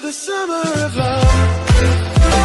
the summer of love.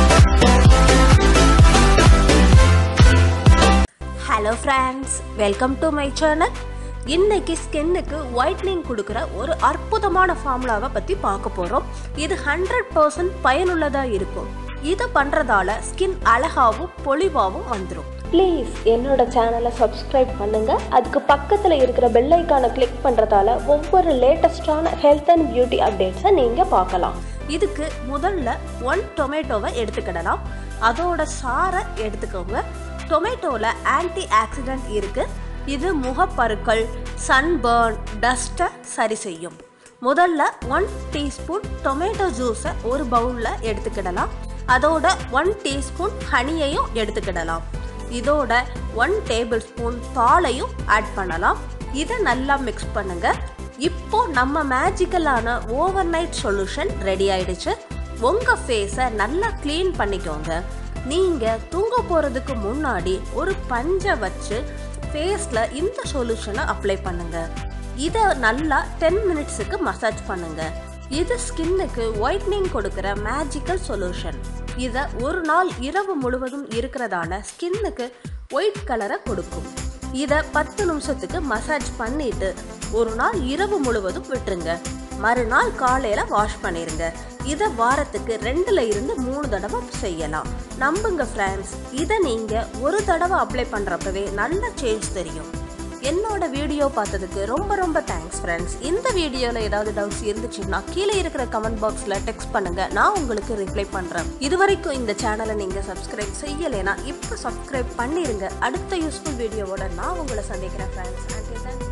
Hello friends welcome to my channel இன்னைக்கு ஸ்கின்னுக்கு whitening கொடுக்குற ஒரு அற்புதமான ஃபார்முலாவை பற்றி பார்க்க போகிறோம் இது ஹண்ட்ரட் பர்சன்ட் பயனுள்ளதாக இருக்கும் இதை பண்ணுறதால ஸ்கின் அழகாகவும் பொலிவாகவும் வந்துடும் ப்ளீஸ் என்னோட சேனலை சப்ஸ்கிரைப் பண்ணுங்க அதுக்கு பக்கத்தில் இருக்கிற பெல் ஐக்கானை கிளிக் பண்ணுறதால ஒவ்வொரு லேட்டஸ்டான ஹெல்த் அண்ட் பியூட்டி அப்டேட்ஸை நீங்கள் பார்க்கலாம் இதுக்கு முதல்ல ஒன் டொமேட்டோவை எடுத்துக்கிடலாம் அதோட சாறை எடுத்துக்கோங்க டொமேட்டோவில் ஆன்டி ஆக்சிடென்ட் இருக்கு இது முகப்பருக்கள் சன்பர்ன் டஸ்ட்டை சரி செய்யும் முதல்ல ஒன் டீஸ்பூன் டொமேட்டோ ஜூஸை ஒரு பவுலில் எடுத்துக்கிடலாம் அதோட ஒன் டீஸ்பூன் ஹனியையும் எடுத்துக்கிடலாம் இதோட ஒன் டேபிள் ஸ்பூன் பாலையும் ஆட் பண்ணலாம் இதை நல்லா மிக்ஸ் பண்ணுங்க இப்போ நம்ம மேஜிக்கலான ஓவர் நைட் சொல்யூஷன் ரெடி ஆயிடுச்சு உங்க ஃபேஸை நல்லா க்ளீன் பண்ணிக்கோங்க நீங்க தூங்க போறதுக்கு முன்னாடி ஒரு பஞ்சை வச்சு ஃபேஸ்ல இந்த சொல்யூஷனை அப்ளை பண்ணுங்க இதை நல்லா டென் மினிட்ஸுக்கு மசாஜ் பண்ணுங்க இது ஸ்கின்னுக்கு ஒயிட்னிங் கொடுக்கிற மேஜிக்கல் சொல்யூஷன் இதை ஒரு நாள் இரவு முழுவதும் இருக்கிறதால ஸ்கின்னுக்கு ஒயிட் கலரை கொடுக்கும் இதை பத்து நிமிஷத்துக்கு மசாஜ் பண்ணிட்டு ஒரு நாள் இரவு முழுவதும் விட்டுருங்க மறுநாள் காலையில வாஷ் பண்ணிருங்க இதை வாரத்துக்கு ரெண்டுல இருந்து மூணு தடவை செய்யலாம் நம்புங்க ஃப்ரெண்ட்ஸ் இதை நீங்க ஒரு தடவை அப்ளை பண்றப்பவே நல்ல சேஞ்ச் தெரியும் என்னோட வீடியோ பார்த்ததுக்கு ரொம்ப ரொம்ப தேங்க்ஸ் ஃப்ரெண்ட்ஸ் இந்த வீடியோவில் ஏதாவது டவுட்ஸ் இருந்துச்சுன்னா கீழே இருக்கிற கமெண்ட் பாக்ஸில் டெக்ஸ்ட் பண்ணுங்க நான் உங்களுக்கு ரிப்ளை பண்ணுறேன் இது வரைக்கும் இந்த சேனலை நீங்கள் சப்ஸ்கிரைப் செய்யலைன்னா இப்போ சப்ஸ்கிரைப் பண்ணிருங்க அடுத்த யூஸ்ஃபுல் வீடியோவோட நான் உங்களை சந்திக்கிறேன் ஃப்ரெண்ட்ஸ் அண்ட்